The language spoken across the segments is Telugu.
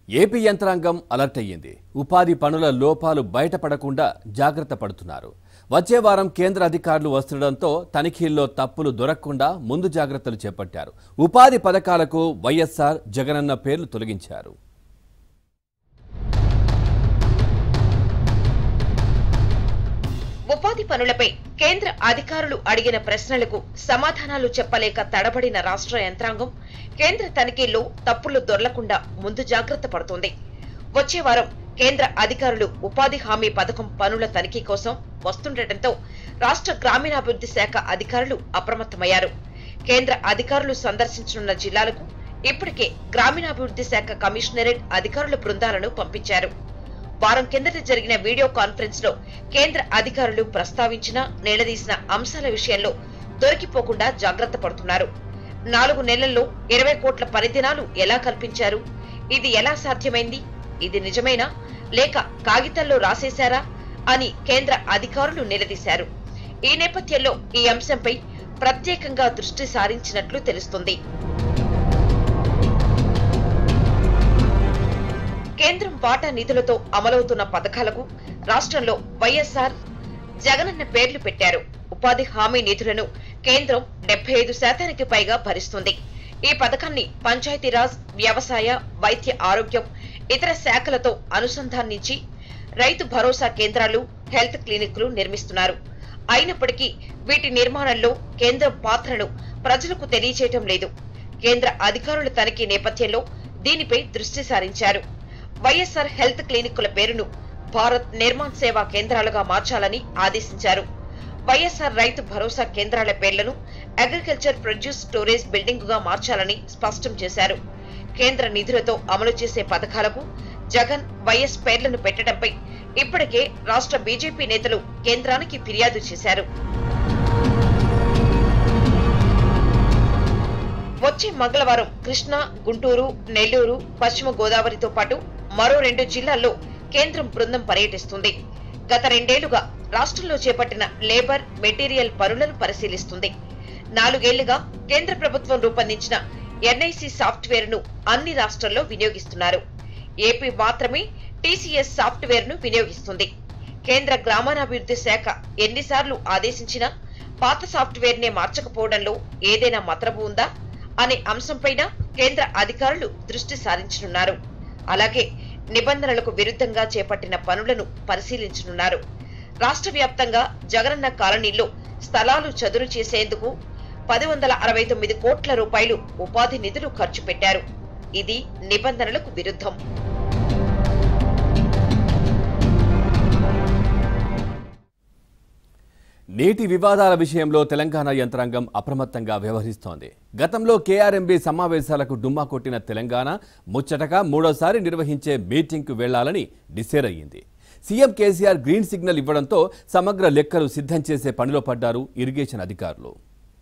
ఏపీ యంత్రాంగం అలర్ట్ అయ్యింది ఉపాధి పనుల లోపాలు బయటపడకుండా జాగ్రత్త పడుతున్నారు వచ్చే వారం కేంద్ర అధికారులు వస్తుండటంతో తనిఖీల్లో తప్పులు దొరకకుండా ముందు జాగ్రత్తలు చేపట్టారు ఉపాధి పథకాలకు వైఎస్ఆర్ జగనన్న పేర్లు తొలగించారు ఉపాధి పనులపై కేంద్ర అధికారులు అడిగిన ప్రశ్నలకు సమాధానాలు చెప్పలేక తడబడిన రాష్ట్ర యంత్రాంగం కేంద్ర తనిఖీల్లో తప్పులు దొర్లకుండా ముందు జాగ్రత్త పడుతోంది వచ్చే వారం కేంద్ర అధికారులు ఉపాధి హామీ పథకం పనుల తనిఖీ కోసం వస్తుండటంతో రాష్ట్ర గ్రామీణాభివృద్ధి శాఖ అధికారులు అప్రమత్తమయ్యారు కేంద్ర అధికారులు సందర్శించనున్న జిల్లాలకు ఇప్పటికే గ్రామీణాభివృద్ధి శాఖ కమిషనరేట్ అధికారుల బృందాలను పంపించారు వారం కిందట జరిగిన వీడియో కాన్ఫరెన్స్ లో కేంద్ర అధికారులు ప్రస్తావించిన నిలదీసిన అంశాల విషయంలో దొరికిపోకుండా జాగ్రత్త పడుతున్నారు నాలుగు నెలల్లో ఇరవై కోట్ల పరిదినాలు ఎలా కల్పించారు ఇది ఎలా సాధ్యమైంది ఇది నిజమేనా లేక కాగితాల్లో రాసేశారా అని కేంద్ర అధికారులు నిలదీశారు ఈ నేపథ్యంలో ఈ అంశంపై ప్రత్యేకంగా దృష్టి సారించినట్లు తెలుస్తుంది కేంద్రం వాటా నిధులతో అమలవుతున్న పథకాలకు రాష్ట్రంలో వైఎస్ఆర్ జగనన్న పేర్లు పెట్టారు ఉపాధి హామీ నిధులను కేంద్రం డెబ్బై ఐదు శాతానికి పైగా భరిస్తుంది ఈ పథకాన్ని పంచాయతీరాజ్ వ్యవసాయ వైద్య ఆరోగ్యం ఇతర శాఖలతో అనుసంధానించి రైతు భరోసా కేంద్రాలు హెల్త్ క్లినిక్లు నిర్మిస్తున్నారు అయినప్పటికీ వీటి నిర్మాణంలో కేంద్రం పాత్రను ప్రజలకు తెలియచేయటం లేదు కేంద్ర అధికారుల తనిఖీ నేపథ్యంలో దీనిపై దృష్టి సారించారు వైఎస్ఆర్ హెల్త్ క్లినిక్కుల పేరును భారత్ నిర్మాణ్ సేవా కేంద్రాలుగా మార్చాలని ఆదేశించారు వైఎస్ఆర్ రైతు భరోసా కేంద్రాల పేర్లను అగ్రికల్చర్ ప్రొడ్యూస్ స్టోరేజ్ బిల్డింగ్ గా మార్చాలని స్పష్టం చేశారు కేంద్ర నిధులతో అమలు చేసే పథకాలకు జగన్ వైఎస్ పేర్లను పెట్టడంపై ఇప్పటికే రాష్ట్ర బీజేపీ నేతలు కేంద్రానికి ఫిర్యాదు చేశారు వచ్చే మంగళవారం కృష్ణా గుంటూరు నెల్లూరు పశ్చిమ గోదావరితో పాటు మరో రెండు జిల్లాల్లో కేంద్రం బృందం పర్యటిస్తుంది గత రెండేళ్లుగా రాష్ట్రంలో చేపట్టిన లేబర్ మెటీరియల్ పనులను పరిశీలిస్తుంది నాలుగేళ్లుగా కేంద్ర ప్రభుత్వం రూపొందించిన ఎన్ఐసి సాఫ్ట్వేర్ ను అన్ని రాష్ట్రాల్లో వినియోగిస్తున్నారు ఏపీ మాత్రమే టీసీఎస్ సాఫ్ట్వేర్ ను వినియోగిస్తుంది కేంద్ర గ్రామీణాభివృద్ధి శాఖ ఎన్నిసార్లు ఆదేశించినా పాత సాఫ్ట్వేర్ నే మార్చకపోవడంలో ఏదైనా మతలబు ఉందా అనే అంశంపైన కేంద్ర అధికారులు దృష్టి సారించనున్నారు అలాగే నిబంధనలకు విరుద్ధంగా చేపట్టిన పనులను పరిశీలించనున్నారు రాష్ట్ర వ్యాప్తంగా జగనన్న కాలనీలో స్థలాలు చదును చేసేందుకు పది వందల అరవై తొమ్మిది కోట్ల రూపాయలు ఉపాధి నిధులు ఖర్చు పెట్టారు ఇది నిబంధనలకు విరుద్ధం నీటి వివాదాల విషయంలో తెలంగాణ యంత్రాంగం అప్రమత్తంగా వ్యవహరిస్తోంది గతంలో కేఆర్ఎంబీ సమావేశాలకు డుమ్మా కొట్టిన తెలంగాణ ముచ్చటగా మూడోసారి నిర్వహించే మీటింగ్కు వెళ్లాలని డిసైడ్ అయ్యింది సీఎం కేసీఆర్ గ్రీన్ సిగ్నల్ ఇవ్వడంతో సమగ్ర లెక్కలు సిద్ధం చేసే పనిలో పడ్డారు ఇరిగేషన్ అధికారులు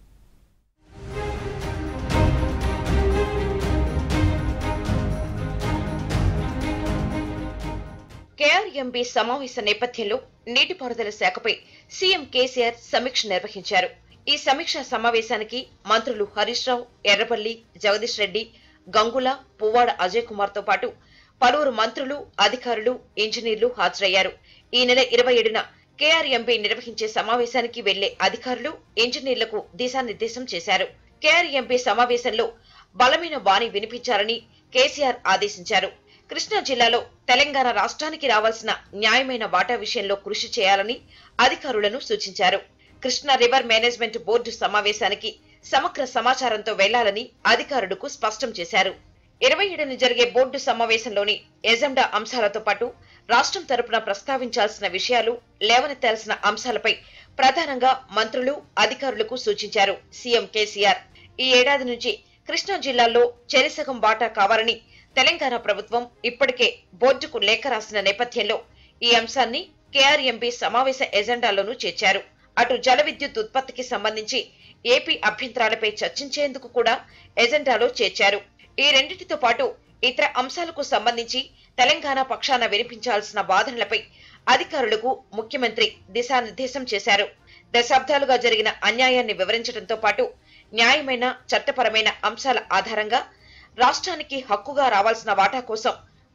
కేఆర్ఎంబీ సమావేశ నేపథ్యంలో నీటిపారుదల శాఖపై సీఎం కేసీఆర్ సమీక్ష నిర్వహించారు ఈ సమీక్షా సమావేశానికి మంత్రులు హరీష్ రావు ఎర్రబల్లి జగదీష్ రెడ్డి గంగుల పువ్వాడ అజయ్ కుమార్ తో పాటు పలువురు మంత్రులు అధికారులు ఇంజనీర్లు హాజరయ్యారు ఈ నెల ఇరవై ఏడున కేఆర్ఎంబీ నిర్వహించే సమావేశానికి వెళ్లే అధికారులు ఇంజనీర్లకు దిశానిర్దేశం చేశారు కేఆర్ఎంబీ సమావేశంలో బలమైన వాణి వినిపించాలని కేసీఆర్ ఆదేశించారు కృష్ణా జిల్లాలో తెలంగాణ రాష్ట్రానికి రావాల్సిన న్యాయమైన వాటా విషయంలో కృషి చేయాలని అధికారులను సూచించారు కృష్ణా రివర్ మేనేజ్మెంట్ బోర్డు సమావేశానికి సమగ్ర సమాచారంతో వెళ్లాలని అధికారులకు స్పష్టం చేశారు ఇరవై ఏడున జరిగే బోర్డు సమావేశంలోని ఎజెండా అంశాలతో పాటు రాష్ట్రం తరపున ప్రస్తావించాల్సిన విషయాలు లేవనెత్తాల్సిన అంశాలపై ప్రధానంగా మంత్రులు అధికారులకు సూచించారు సీఎం కేసీఆర్ ఈ ఏడాది నుంచి కృష్ణా జిల్లాలో చెరిసగం వాటా కావాలని తెలంగాణ ప్రభుత్వం ఇప్పటికే బోర్డుకు లేఖ రాసిన నేపథ్యంలో ఈ అంశాన్ని కేఆర్ఎంబీ సమావేశ ఎజెండాలోనూ చేర్చారు అటు జల విద్యుత్ ఉత్పత్తికి సంబంధించి ఏపీ అభ్యంతరాలపై చర్చించేందుకు కూడా ఎజెండాలో చేర్చారు ఈ రెండింటితో పాటు ఇతర అంశాలకు సంబంధించి తెలంగాణ పక్షాన వినిపించాల్సిన వాదనలపై అధికారులకు ముఖ్యమంత్రి దిశానిర్దేశం చేశారు దశాబ్దాలుగా జరిగిన అన్యాయాన్ని వివరించడంతో పాటు న్యాయమైన చట్టపరమైన అంశాల ఆధారంగా రాష్ట్రానికి హక్కుగా రావాల్సిన వాటా కోసం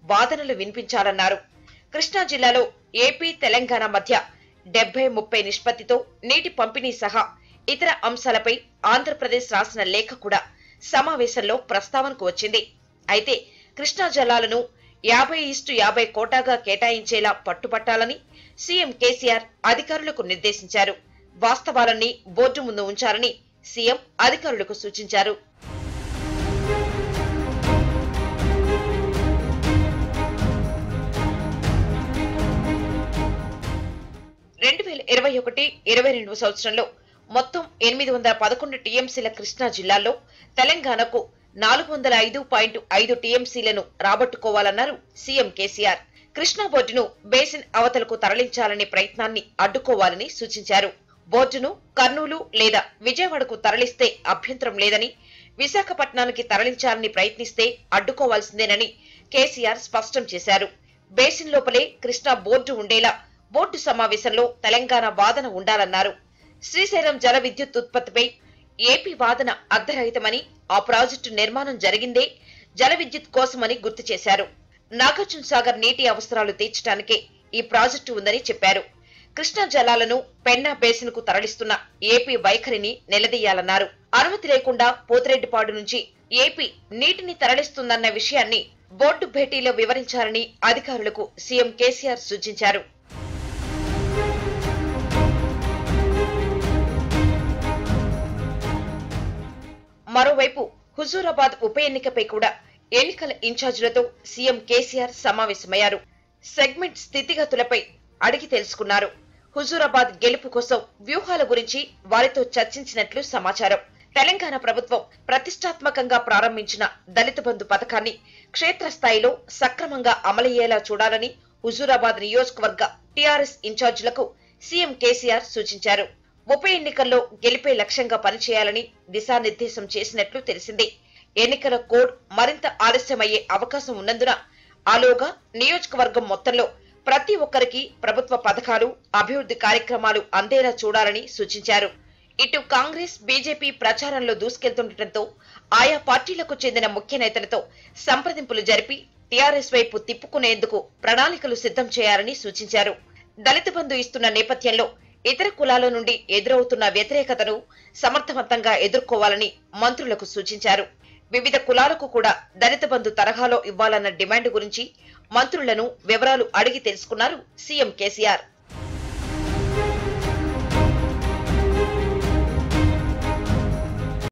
వాదనలు వినిపించాలన్నారు కృష్ణా జిల్లాలో ఏపీ తెలంగాణ మధ్య డెబ్బై ముప్పై నిష్పత్తితో నీటి పంపిణీ సహా ఇతర అంశాలపై ఆంధ్రప్రదేశ్ రాసిన లేఖ కూడా సమావేశంలో ప్రస్తావనకు వచ్చింది అయితే కృష్ణా జలాలను యాభై ఇస్టు యాభై కోటాగా కేటాయించేలా పట్టుపట్టాలని సీఎం కేసీఆర్ అధికారులకు నిర్దేశించారు వాస్తవాలన్నీ బోర్డు ముందు ఉంచాలని సీఎం అధికారులకు సూచించారు రెండు వేల ఇరవై ఒకటి ఇరవై రెండు సంవత్సరంలో మొత్తం ఎనిమిది వందల పదకొండు టీఎంసీల కృష్ణా జిల్లాలో తెలంగాణకు నాలుగు వందల ఐదు పాయింట్ ఐదు టీఎంసీలను రాబట్టుకోవాలన్నారు సీఎం కేసీఆర్ కృష్ణా బోర్డును బేసిన్ అవతలకు తరలించాలనే ప్రయత్నాన్ని అడ్డుకోవాలని సూచించారు బోర్డును కర్నూలు లేదా విజయవాడకు తరలిస్తే అభ్యంతరం లేదని విశాఖపట్నానికి తరలించాలని ప్రయత్నిస్తే అడ్డుకోవాల్సిందేనని కేసీఆర్ స్పష్టం చేశారు బేసిన్ లోపలే కృష్ణా బోర్డు ఉండేలా బోర్డు సమావేశంలో తెలంగాణ వాదన ఉండాలన్నారు శ్రీశైలం జల విద్యుత్ ఉత్పత్తిపై ఏపీ వాదన అర్ధరహితమని ఆ ప్రాజెక్టు నిర్మాణం జరిగిందే జల విద్యుత్ కోసమని గుర్తు చేశారు నాగార్జున సాగర్ నీటి అవసరాలు తీర్చడానికే ఈ ప్రాజెక్టు ఉందని చెప్పారు కృష్ణా జలాలను పెన్నా బేసిన్ కు తరలిస్తున్న ఏపీ వైఖరిని నిలదీయాలన్నారు అనుమతి లేకుండా పోతిరెడ్డిపాడు నుంచి ఏపీ నీటిని తరలిస్తుందన్న విషయాన్ని బోర్డు భేటీలో వివరించాలని అధికారులకు సీఎం కేసీఆర్ సూచించారు మరోవైపు హుజూరాబాద్ ఉప ఎన్నికపై కూడా ఎన్నికల ఇన్ఛార్జీలతో సీఎం కేసీఆర్ సమావేశమయ్యారు సెగ్మెంట్ స్థితిగతులపై అడిగి తెలుసుకున్నారు హుజూరాబాద్ గెలుపు కోసం వ్యూహాల గురించి వారితో చర్చించినట్లు సమాచారం తెలంగాణ ప్రభుత్వం ప్రతిష్టాత్మకంగా ప్రారంభించిన దళిత బంధు పథకాన్ని క్షేత్రస్థాయిలో సక్రమంగా అమలయ్యేలా చూడాలని హుజూరాబాద్ నియోజకవర్గ టీఆర్ఎస్ ఇన్ఛార్జీలకు సీఎం కేసీఆర్ సూచించారు ఉప ఎన్నికల్లో గెలిపే లక్ష్యంగా పనిచేయాలని దిశానిర్దేశం చేసినట్లు తెలిసింది ఎన్నికల కోడ్ మరింత ఆలస్యమయ్యే అవకాశం ఉన్నందున ఆలోగా నియోజకవర్గం మొత్తంలో ప్రతి ఒక్కరికి ప్రభుత్వ పథకాలు అభివృద్ధి కార్యక్రమాలు అందేలా చూడాలని సూచించారు ఇటు కాంగ్రెస్ బీజేపీ ప్రచారంలో దూసుకెళ్తుండటంతో ఆయా పార్టీలకు చెందిన ముఖ్య నేతలతో సంప్రదింపులు జరిపి టీఆర్ఎస్ వైపు తిప్పుకునేందుకు ప్రణాళికలు సిద్ధం చేయాలని సూచించారు దళిత బంధు ఇస్తున్న నేపథ్యంలో ఇతర కులాల నుండి ఎదురవుతున్న వ్యతిరేకతను సమర్థవంతంగా ఎదుర్కోవాలని మంత్రులకు సూచించారు వివిధ కులాలకు కూడా దళిత బంధు తరహాలో ఇవ్వాలన్న డిమాండ్ గురించి మంత్రులను వివరాలు అడిగి తెలుసుకున్నారు సీఎం కేసీఆర్